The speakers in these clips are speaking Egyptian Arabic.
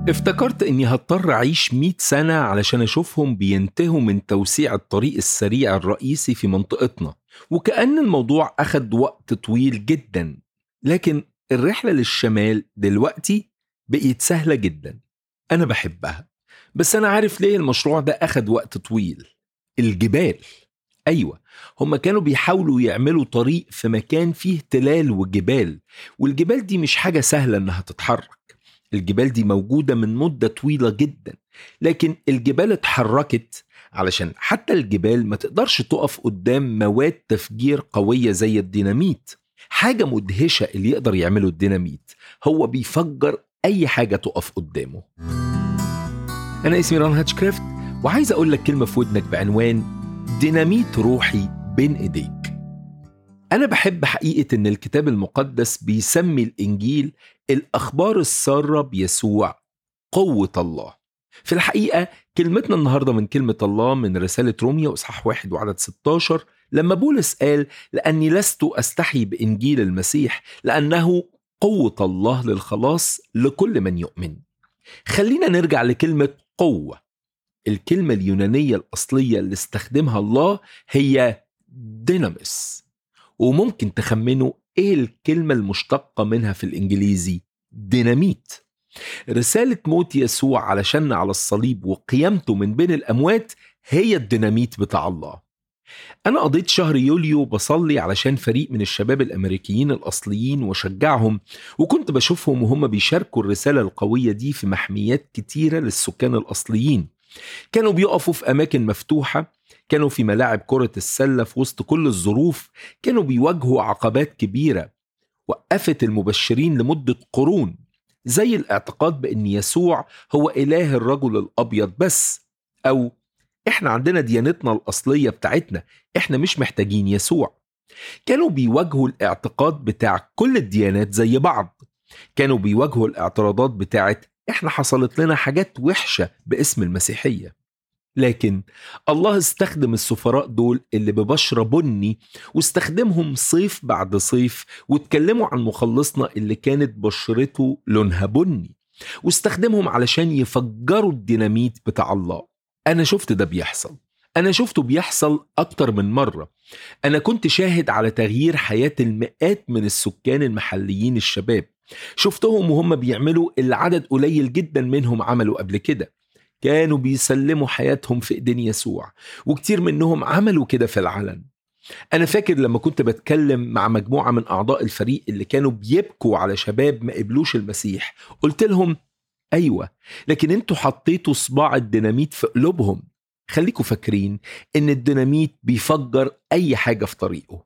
افتكرت اني هضطر اعيش 100 سنة علشان اشوفهم بينتهوا من توسيع الطريق السريع الرئيسي في منطقتنا وكأن الموضوع اخد وقت طويل جدا لكن الرحلة للشمال دلوقتي بقيت سهلة جدا انا بحبها بس انا عارف ليه المشروع ده اخد وقت طويل الجبال ايوه هما كانوا بيحاولوا يعملوا طريق في مكان فيه تلال وجبال والجبال دي مش حاجة سهلة انها تتحرك الجبال دي موجودة من مدة طويلة جدا لكن الجبال اتحركت علشان حتى الجبال ما تقدرش تقف قدام مواد تفجير قوية زي الديناميت حاجة مدهشة اللي يقدر يعمله الديناميت هو بيفجر أي حاجة تقف قدامه أنا اسمي ران هاتشكرافت وعايز أقول لك كلمة في ودنك بعنوان ديناميت روحي بين إيديك أنا بحب حقيقة إن الكتاب المقدس بيسمي الإنجيل الأخبار السارة بيسوع قوة الله في الحقيقة كلمتنا النهاردة من كلمة الله من رسالة روميا وإصحاح واحد وعدد 16 لما بولس قال لأني لست أستحي بإنجيل المسيح لأنه قوة الله للخلاص لكل من يؤمن خلينا نرجع لكلمة قوة الكلمة اليونانية الأصلية اللي استخدمها الله هي دينامس وممكن تخمنوا ايه الكلمة المشتقة منها في الانجليزي ديناميت رسالة موت يسوع علشان على الصليب وقيامته من بين الأموات هي الديناميت بتاع الله أنا قضيت شهر يوليو بصلي علشان فريق من الشباب الأمريكيين الأصليين وشجعهم وكنت بشوفهم وهم بيشاركوا الرسالة القوية دي في محميات كتيرة للسكان الأصليين كانوا بيقفوا في أماكن مفتوحة كانوا في ملاعب كرة السلة في وسط كل الظروف كانوا بيواجهوا عقبات كبيرة وقفت المبشرين لمدة قرون زي الاعتقاد بأن يسوع هو إله الرجل الأبيض بس أو إحنا عندنا ديانتنا الأصلية بتاعتنا إحنا مش محتاجين يسوع كانوا بيواجهوا الاعتقاد بتاع كل الديانات زي بعض كانوا بيواجهوا الاعتراضات بتاعت إحنا حصلت لنا حاجات وحشة باسم المسيحية لكن الله استخدم السفراء دول اللي ببشرة بني واستخدمهم صيف بعد صيف واتكلموا عن مخلصنا اللي كانت بشرته لونها بني واستخدمهم علشان يفجروا الديناميت بتاع الله أنا شفت ده بيحصل أنا شفته بيحصل أكتر من مرة أنا كنت شاهد على تغيير حياة المئات من السكان المحليين الشباب شفتهم وهم بيعملوا اللي عدد قليل جدا منهم عملوا قبل كده كانوا بيسلموا حياتهم في ايدين يسوع وكتير منهم عملوا كده في العلن أنا فاكر لما كنت بتكلم مع مجموعة من أعضاء الفريق اللي كانوا بيبكوا على شباب ما قبلوش المسيح قلت لهم أيوة لكن انتوا حطيتوا صباع الديناميت في قلوبهم خليكوا فاكرين إن الديناميت بيفجر أي حاجة في طريقه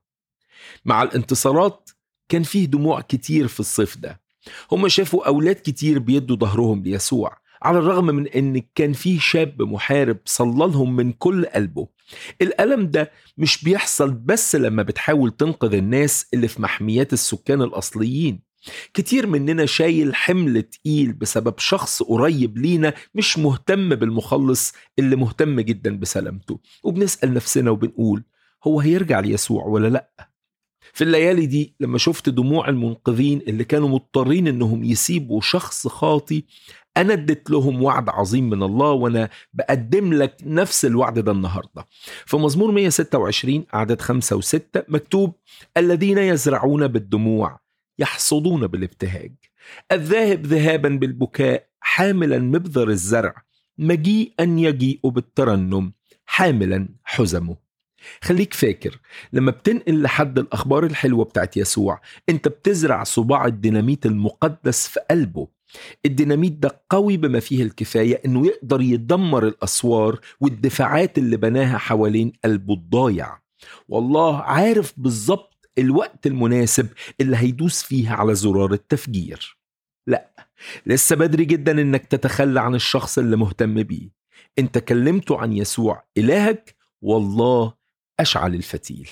مع الانتصارات كان فيه دموع كتير في الصيف ده هم شافوا أولاد كتير بيدوا ظهرهم ليسوع على الرغم من ان كان فيه شاب محارب صلى لهم من كل قلبه الألم ده مش بيحصل بس لما بتحاول تنقذ الناس اللي في محميات السكان الأصليين كتير مننا شايل حمل تقيل بسبب شخص قريب لينا مش مهتم بالمخلص اللي مهتم جدا بسلامته وبنسأل نفسنا وبنقول هو هيرجع ليسوع ولا لأ في الليالي دي لما شفت دموع المنقذين اللي كانوا مضطرين انهم يسيبوا شخص خاطي انا اديت لهم وعد عظيم من الله وانا بقدم لك نفس الوعد ده النهارده في مزمور 126 اعداد 5 و6 مكتوب الذين يزرعون بالدموع يحصدون بالابتهاج الذاهب ذهابا بالبكاء حاملا مبذر الزرع مجيئا يجيء بالترنم حاملا حزمه خليك فاكر لما بتنقل لحد الأخبار الحلوة بتاعت يسوع أنت بتزرع صباع الديناميت المقدس في قلبه الديناميت ده قوي بما فيه الكفاية أنه يقدر يدمر الأسوار والدفاعات اللي بناها حوالين قلبه الضايع والله عارف بالظبط الوقت المناسب اللي هيدوس فيه على زرار التفجير لا لسه بدري جدا انك تتخلى عن الشخص اللي مهتم بيه انت كلمته عن يسوع إلهك والله أشعل الفتيل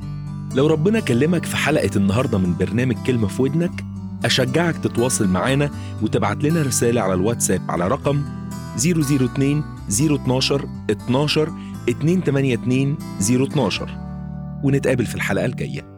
لو ربنا كلمك في حلقة النهاردة من برنامج كلمة في ودنك أشجعك تتواصل معانا وتبعت لنا رسالة على الواتساب على رقم 002 012 12 282 012 ونتقابل في الحلقة الجاية